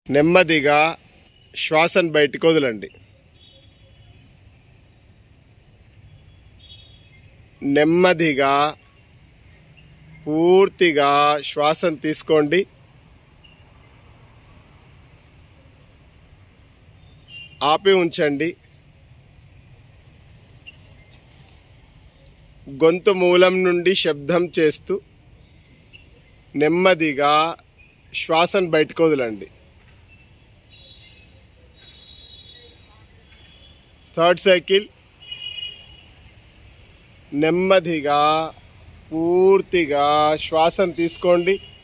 నెమ్మదిగా శ్వాసను బయటికి వదలండి నెమ్మదిగా పూర్తిగా శ్వాసను తీసుకోండి ఆపి ఉంచండి గొంతు మూలం నుండి శబ్దం చేస్తూ నెమ్మదిగా శ్వాసను బయటకు వదలండి థర్డ్ సైకిల్ నెమ్మదిగా పూర్తిగా శ్వాసను తీసుకోండి